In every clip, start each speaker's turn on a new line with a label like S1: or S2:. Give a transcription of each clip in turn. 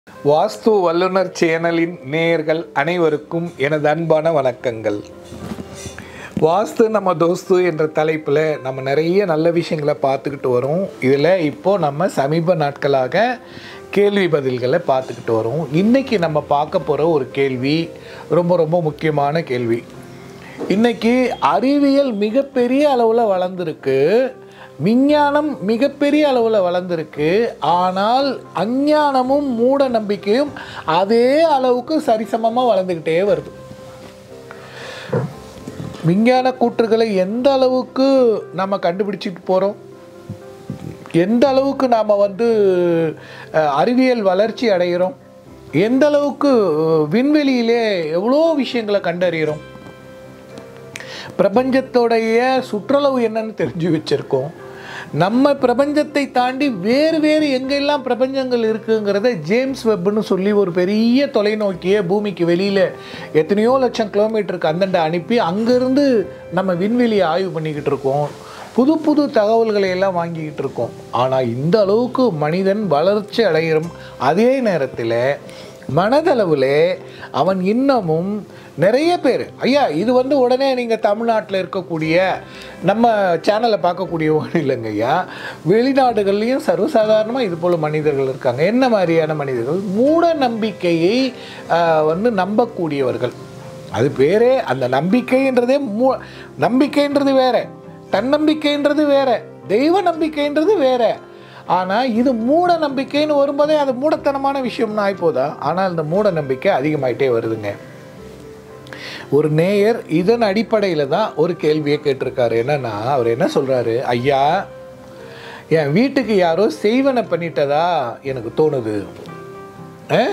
S1: வாஸ்து வல்லுனர் சேனலின் நேயர்கள் அனைவருக்கும் எனது அன்பான வணக்கங்கள் வாஸ்து நம்ம தோஸ்து என்ற தலைப்பில் நம்ம நிறைய நல்ல விஷயங்களை பார்த்துக்கிட்டு வரோம் இதில் இப்போது நம்ம சமீப நாட்களாக கேள்வி பதில்களை பார்த்துக்கிட்டு வரோம் இன்றைக்கி நம்ம பார்க்க போகிற ஒரு கேள்வி ரொம்ப ரொம்ப முக்கியமான கேள்வி இன்னைக்கு அறிவியல் மிகப்பெரிய அளவில் வளர்ந்துருக்கு விஞ்ஞானம் மிகப்பெரிய அளவில் வளர்ந்துருக்கு ஆனால் அஞ்ஞானமும் மூட நம்பிக்கையும் அதே அளவுக்கு சரிசமமாக வளர்ந்துக்கிட்டே வருது விஞ்ஞான கூற்றுகளை எந்த அளவுக்கு நம்ம கண்டுபிடிச்சிட்டு போகிறோம் எந்த அளவுக்கு நாம் வந்து அஹ், அறிவியல் வளர்ச்சி அடைகிறோம் எந்த அளவுக்கு அஹ், விண்வெளியிலே எவ்வளோ விஷயங்களை கண்டறிகிறோம் பிரபஞ்சத்தோடைய சுற்றளவு என்னன்னு தெரிஞ்சு வச்சுருக்கோம் நம்ம பிரபஞ்சத்தை தாண்டி வேறு வேறு எங்கெல்லாம் பிரபஞ்சங்கள் இருக்குங்கிறத ஜேம்ஸ் வெப்னு சொல்லி ஒரு பெரிய தொலைநோக்கியை பூமிக்கு வெளியில் எத்தனையோ லட்சம் கிலோமீட்டருக்கு அந்தண்ட அனுப்பி அங்கேருந்து நம்ம விண்வெளியை ஆய்வு பண்ணிக்கிட்டு இருக்கோம் புது புது தகவல்களை எல்லாம் வாங்கிக்கிட்டு இருக்கோம் ஆனால் இந்த அளவுக்கு மனிதன் வளர்ச்சி அடைகிறோம் அதே நேரத்தில் மனதளவில் அவன் இன்னமும் நிறைய பேர் ஐயா இது வந்து உடனே நீங்கள் தமிழ்நாட்டில் இருக்கக்கூடிய நம்ம சேனலை பார்க்கக்கூடியவங்க இல்லைங்க ஐயா வெளிநாடுகள்லேயும் சர்வசாதாரணமாக இது போல் மனிதர்கள் இருக்காங்க என்ன மாதிரியான மனிதர்கள் மூட நம்பிக்கையை ஆஹ், வந்து நம்பக்கூடியவர்கள் அது பேரே அந்த நம்பிக்கைன்றதே மூ நம்பிக்கைன்றது வேற தன்னம்பிக்கைன்றது வேற தெய்வ நம்பிக்கைன்றது வேற ஆனால் இது மூட நம்பிக்கைன்னு வரும்போதே அது மூடத்தனமான விஷயம்னு ஆயிப்போதா ஆனால் இந்த மூட நம்பிக்கை அதிகமாயிட்டே வருதுங்க ஒரு நேயர் இதன் அடிப்படையில் தான் ஒரு கேள்வியை கேட்டிருக்காரு என்னன்னா அவர் என்ன சொல்கிறாரு ஐயா என் வீட்டுக்கு யாரோ செய்வனை பண்ணிட்டதா எனக்கு தோணுது ஆ?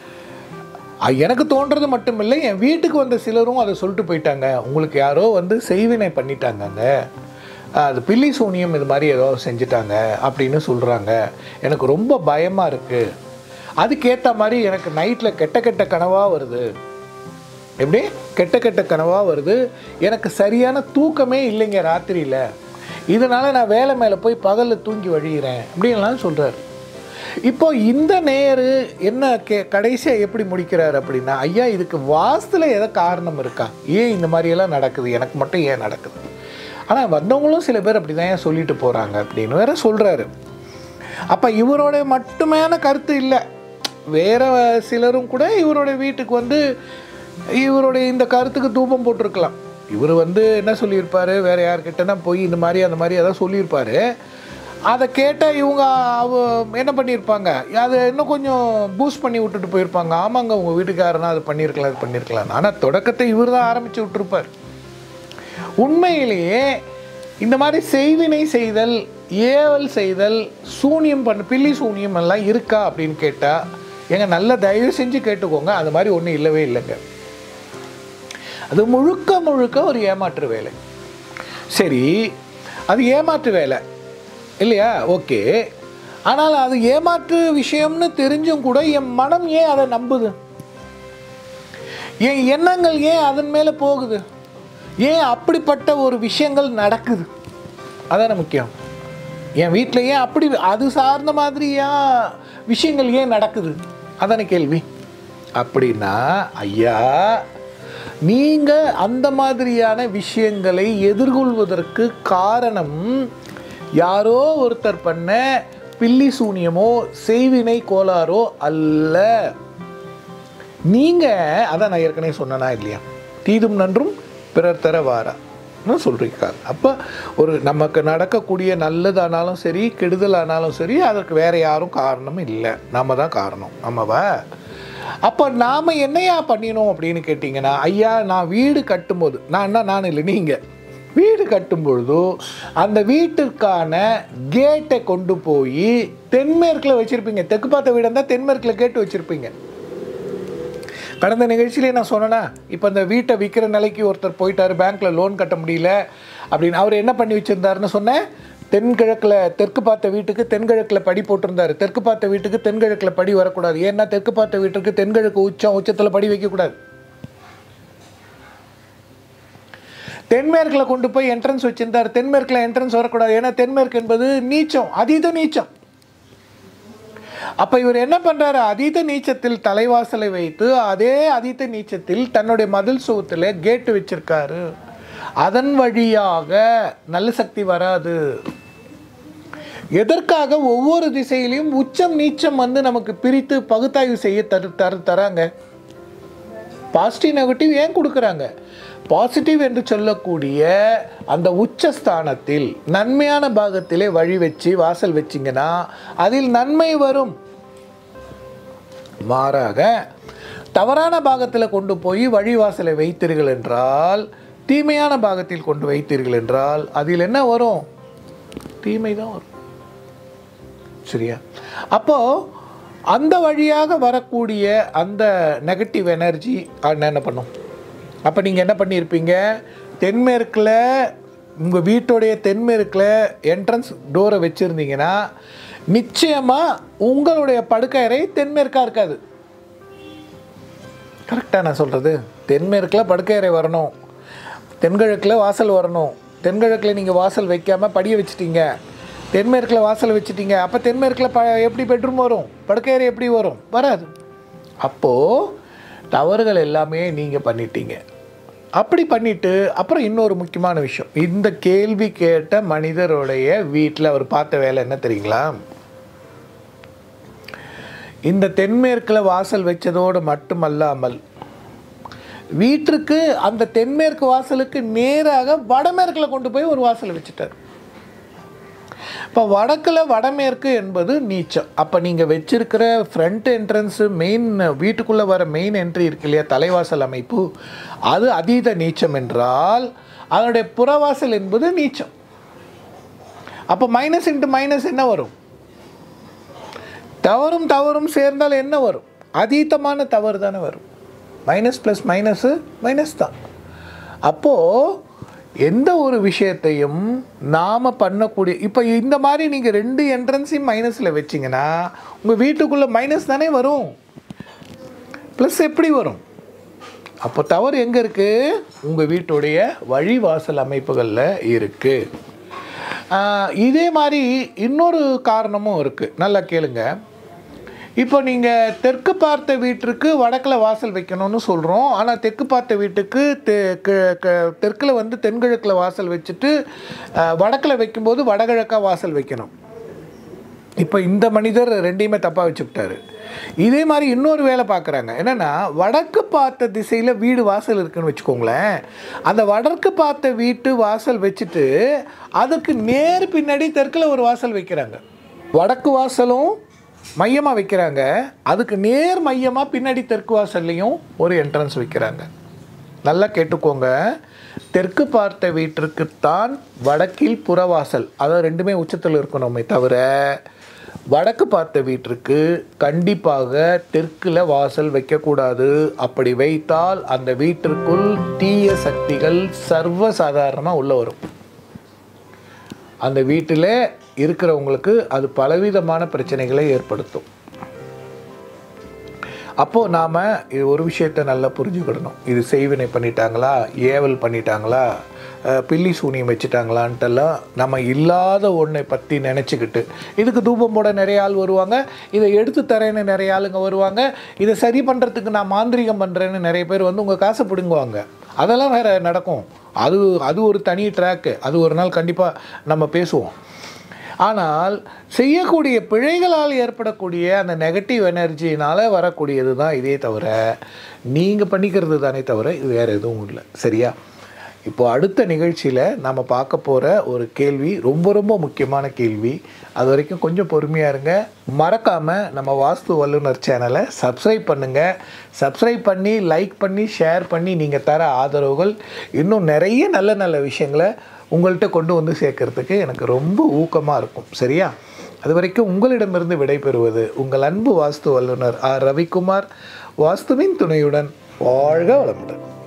S1: அ, எனக்கு தோன்றது மட்டும் இல்லை என் வீட்டுக்கு வந்த சிலரும் அதை சொல்லிட்டு போயிட்டாங்க உங்களுக்கு யாரோ வந்து செய்வினை பண்ணிட்டாங்கங்க அது பில்லி சூனியம் இது மாதிரி ஏதோ செஞ்சுட்டாங்க அப்படின்னு சொல்கிறாங்க எனக்கு ரொம்ப பயமாக இருக்குது அதுக்கேற்ற மாதிரி எனக்கு நைட்டில் கெட்ட கெட்ட கனவாக வருது எப்படி கெட்ட கெட்ட கனவாக வருது எனக்கு சரியான தூக்கமே இல்லைங்க ராத்திரியில் இதனால் நான் வேலை மேலே போய் பகலில் தூங்கி வழிகிறேன் அப்படின்லாம் சொல்கிறார் இப்போ இந்த நேரு என்ன கே கடைசியாக எப்படி முடிக்கிறார் அப்படின்னா ஐயா இதுக்கு வாஸ்துல ஏதோ காரணம் இருக்கா ஏன் இந்த மாதிரியெல்லாம் நடக்குது எனக்கு மட்டும் ஏன் நடக்குது ஆனால் வந்தவங்களும் சில பேர் அப்படி தான் ஏன் சொல்லிட்டு போகிறாங்க அப்படின்னு வேற சொல்கிறாரு அப்போ இவரோட மட்டுமான கருத்து இல்லை வேற சிலரும் கூட இவரோட வீட்டுக்கு வந்து இவருடைய இந்த கருத்துக்கு தூபம் போட்டிருக்கலாம் இவர் வந்து என்ன சொல்லியிருப்பாரு வேற யார்கிட்டனா போய் இந்த மாதிரி அந்த மாதிரி ஏதாவது சொல்லியிருப்பாரு அதை கேட்டால் இவங்க அவ என்ன பண்ணியிருப்பாங்க அதை இன்னும் கொஞ்சம் பூஸ்ட் பண்ணி விட்டுட்டு போயிருப்பாங்க ஆமாங்க உங்கள் வீட்டுக்காரனா அது பண்ணியிருக்கலாம் அது பண்ணியிருக்கலாம் ஆனால் தொடக்கத்தை இவர் தான் ஆரம்பித்து விட்டுருப்பார் உண்மையிலேயே இந்த மாதிரி செய்வினை செய்தல் ஏவல் செய்தல் சூனியம் பண்ண பில்லி சூனியம் எல்லாம் இருக்கா அப்படின்னு கேட்டால் எங்க நல்ல தயவு செஞ்சு கேட்டுக்கோங்க அந்த மாதிரி ஒன்றும் இல்லவே இல்லைங்க அது முழுக்க முழுக்க ஒரு ஏமாற்று வேலை சரி அது ஏமாற்று வேலை இல்லையா ஓகே ஆனால் அது ஏமாற்று விஷயம்னு தெரிஞ்சும் கூட என் மனம் ஏன் அதை நம்புது என் எண்ணங்கள் ஏன் அதன் மேலே போகுது ஏன் அப்படிப்பட்ட ஒரு விஷயங்கள் நடக்குது அதான முக்கியம் என் வீட்டில் ஏன் அப்படி அது சார்ந்த மாதிரியா விஷயங்கள் ஏன் நடக்குது அதான கேள்வி அப்படின்னா ஐயா நீங்கள் அந்த மாதிரியான விஷயங்களை எதிர்கொள்வதற்கு காரணம் யாரோ ஒருத்தர் பண்ண பில்லி சூனியமோ செய்வினை கோளாறோ அல்ல நீங்கள் அதான் நான் ஏற்கனவே சொன்னனா இல்லையா தீதும் நன்றும் பிறர் தர வாரா சொல்லியிருக்காங்க அப்போ ஒரு நமக்கு நடக்கக்கூடிய நல்லதானாலும் சரி கெடுதலானாலும் சரி அதற்கு வேற யாரும் காரணம் இல்லை நம்ம தான் காரணம் நம்மவா அப்போ நாம் என்னையா பண்ணினோம் அப்படின்னு கேட்டிங்கன்னா ஐயா நான் வீடு கட்டும்போது நான் என்ன நான் இல்லை நீங்கள் வீடு கட்டும் பொழுதோ அந்த வீட்டிற்கான கேட்டை கொண்டு போய் தென்மேற்கில் வச்சுருப்பீங்க தெற்கு பார்த்த வீடு இருந்தால் தென்மேற்கில் கேட்டு வச்சுருப்பீங்க கடந்த நிகழ்ச்சியிலே நான் சொன்னேன்னா இப்போ இந்த வீட்டை விற்கிற நிலைக்கு ஒருத்தர் போயிட்டாரு பேங்க்கில் லோன் கட்ட முடியல அப்படின்னு அவர் என்ன பண்ணி வச்சுருந்தாருன்னு சொன்னேன் தென்கிழக்கில் தெற்கு பார்த்த வீட்டுக்கு தென்கிழக்கில் படி போட்டிருந்தாரு தெற்கு பார்த்த வீட்டுக்கு தென்கிழக்கில் படி வரக்கூடாது ஏன்னா தெற்கு பார்த்த வீட்டுக்கு தென்கிழக்கு உச்சம் உச்சத்தில் படி வைக்கக்கூடாது தென்மேற்கில் கொண்டு போய் என்ட்ரன்ஸ் வச்சிருந்தார் தென்மேற்கில் என்ட்ரன்ஸ் வரக்கூடாது ஏன்னா தென்மேற்கு என்பது நீச்சம் அதீத நீச்சம் அப்போ இவர் என்ன பண்ணுறாரு அதீத நீச்சத்தில் தலைவாசலை வைத்து அதே அதீத நீச்சத்தில் தன்னுடைய மதில் சுவத்தில் கேட்டு வச்சிருக்காரு அதன் வழியாக நல்ல சக்தி வராது எதற்காக ஒவ்வொரு திசையிலையும் உச்சம் நீச்சம் வந்து நமக்கு பிரித்து பகுத்தாய்வு செய்ய தரு தரு தராங்க பாசிட்டிவ் நெகட்டிவ் ஏன் கொடுக்குறாங்க பாசிட்டிவ் என்று சொல்லக்கூடிய அந்த உச்சஸ்தானத்தில் நன்மையான பாகத்திலே வழி வச்சு வாசல் வச்சிங்கன்னா அதில் நன்மை வரும் மாறாக தவறான பாகத்தில் கொண்டு போய் வழி வாசலை வைத்தீர்கள் என்றால் தீமையான பாகத்தில் கொண்டு வைத்தீர்கள் என்றால் அதில் என்ன வரும் தீமை தான் வரும் சரியா அப்போது அந்த வழியாக வரக்கூடிய அந்த நெகட்டிவ் எனர்ஜி என்ன பண்ணும் அப்போ நீங்கள் என்ன பண்ணியிருப்பீங்க தென்மேற்கில் உங்கள் வீட்டுடைய தென்மேற்கில் என்ட்ரன்ஸ் டோரை வச்சுருந்தீங்கன்னா நிச்சயமாக உங்களுடைய படுக்கையறை தென்மேற்காக இருக்காது கரெக்டாக நான் சொல்கிறது தென்மேற்கில் படுக்கையறை வரணும் தென்கிழக்கில் வாசல் வரணும் தென்கிழக்கில் நீங்கள் வாசல் வைக்காமல் படிய வச்சிட்டீங்க தென்மேற்கில் வாசல் வச்சிட்டீங்க அப்போ தென்மேற்கில் ப எப்படி பெட்ரூம் வரும் படுக்கையறை எப்படி வரும் வராது அப்போது தவறுகள் எல்லாமே நீங்கள் பண்ணிட்டீங்க அப்படி பண்ணிட்டு அப்புறம் இன்னொரு முக்கியமான விஷயம் இந்த கேள்வி கேட்ட மனிதருடைய வீட்டில் அவர் பார்த்த வேலை என்ன தெரியுங்களா இந்த தென்மேற்கில் வாசல் வச்சதோடு மட்டுமல்லாமல் வீட்டிற்கு அந்த தென்மேற்கு வாசலுக்கு நேராக வடமேற்கில் கொண்டு போய் ஒரு வாசல் வச்சுட்டார் இப்போ வடக்கில் வடமேற்கு என்பது நீச்சம் அப்போ நீங்கள் வச்சிருக்கிற ஃப்ரண்ட் என்ட்ரன்ஸு மெயின் வீட்டுக்குள்ளே வர மெயின் என்ட்ரி இருக்கு இல்லையா தலைவாசல் அமைப்பு அது அதீத நீச்சம் என்றால் அதனுடைய புறவாசல் என்பது நீச்சம் அப்போ மைனஸ் இன்ட்டு மைனஸ் என்ன வரும் தவறும் தவறும் சேர்ந்தால் என்ன வரும் அதீதமான தவறு தானே வரும் மைனஸ் ப்ளஸ் மைனஸு மைனஸ் தான் அப்போது எந்த ஒரு விஷயத்தையும் நாம் பண்ணக்கூடிய இப்போ இந்த மாதிரி நீங்கள் ரெண்டு என்ட்ரன்ஸையும் மைனஸில் வச்சிங்கன்னா உங்கள் வீட்டுக்குள்ளே மைனஸ் தானே வரும் ப்ளஸ் எப்படி வரும் அப்போ தவறு எங்கே இருக்குது உங்கள் வீட்டுடைய வழிவாசல் அமைப்புகளில் இருக்குது இதே மாதிரி இன்னொரு காரணமும் இருக்குது நல்லா கேளுங்க இப்போ நீங்கள் தெற்கு பார்த்த வீட்டிற்கு வடக்கில் வாசல் வைக்கணும்னு சொல்கிறோம் ஆனால் தெற்கு பார்த்த வீட்டுக்கு தெ தெற்கில் வந்து தென்கிழக்கில் வாசல் வச்சுட்டு வடக்கில் வைக்கும்போது வடகிழக்காக வாசல் வைக்கணும் இப்போ இந்த மனிதர் ரெண்டையுமே தப்பாக வச்சுக்கிட்டாரு இதே மாதிரி இன்னொரு வேலை பார்க்குறாங்க என்னென்னா வடக்கு பார்த்த திசையில் வீடு வாசல் இருக்குன்னு வச்சுக்கோங்களேன் அந்த வடக்கு பார்த்த வீட்டு வாசல் வச்சுட்டு அதுக்கு நேர் பின்னாடி தெற்கில் ஒரு வாசல் வைக்கிறாங்க வடக்கு வாசலும் மையமாக வைக்கிறாங்க அதுக்கு நேர் மையமாக பின்னாடி தெற்கு வாசல்லையும் ஒரு என்ட்ரன்ஸ் வைக்கிறாங்க நல்லா கேட்டுக்கோங்க தெற்கு பார்த்த வீட்டிற்குத்தான் வடக்கில் புறவாசல் அதாவது ரெண்டுமே உச்சத்தில் இருக்கணுமே தவிர வடக்கு பார்த்த வீட்டிற்கு கண்டிப்பாக தெற்கில் வாசல் வைக்கக்கூடாது அப்படி வைத்தால் அந்த வீட்டிற்குள் தீய சக்திகள் சர்வ சாதாரணமாக உள்ளே வரும் அந்த வீட்டில் இருக்கிறவங்களுக்கு அது பலவிதமான பிரச்சனைகளை ஏற்படுத்தும் அப்போது நாம் இது ஒரு விஷயத்தை நல்லா புரிஞ்சுக்கிடணும் இது செய்வினை பண்ணிட்டாங்களா ஏவல் பண்ணிட்டாங்களா பில்லி சூனியம் வச்சுட்டாங்களான்ட்டெல்லாம் நம்ம இல்லாத ஒன்றை பற்றி நினச்சிக்கிட்டு இதுக்கு தூபம் போட நிறைய ஆள் வருவாங்க இதை எடுத்து தரேன்னு நிறைய ஆளுங்க வருவாங்க இதை சரி பண்ணுறதுக்கு நான் மாந்திரிகம் பண்ணுறேன்னு நிறைய பேர் வந்து உங்கள் காசை பிடுங்குவாங்க அதெல்லாம் வேறு நடக்கும் அது அது ஒரு தனி ட்ராக்கு அது ஒரு நாள் கண்டிப்பாக நம்ம பேசுவோம் ஆனால் செய்யக்கூடிய பிழைகளால் ஏற்படக்கூடிய அந்த நெகட்டிவ் எனர்ஜினால் வரக்கூடியது தான் இதே தவிர நீங்கள் பண்ணிக்கிறது தானே தவிர இது வேறு எதுவும் இல்லை சரியா இப்போ அடுத்த நிகழ்ச்சியில் நம்ம பார்க்க போகிற ஒரு கேள்வி ரொம்ப ரொம்ப முக்கியமான கேள்வி அது வரைக்கும் கொஞ்சம் பொறுமையாக இருங்க மறக்காமல் நம்ம வாஸ்து வல்லுநர் சேனலை சப்ஸ்கிரைப் பண்ணுங்கள் சப்ஸ்கிரைப் பண்ணி லைக் பண்ணி ஷேர் பண்ணி நீங்கள் தர ஆதரவுகள் இன்னும் நிறைய நல்ல நல்ல விஷயங்களை உங்கள்கிட்ட கொண்டு வந்து சேர்க்கறதுக்கு எனக்கு ரொம்ப ஊக்கமாக இருக்கும் சரியா அது வரைக்கும் உங்களிடமிருந்து விடைபெறுவது உங்கள் அன்பு வாஸ்து வல்லுநர் ஆர் ரவிக்குமார் வாஸ்துவின் துணையுடன் வாழ்க வளமுடன்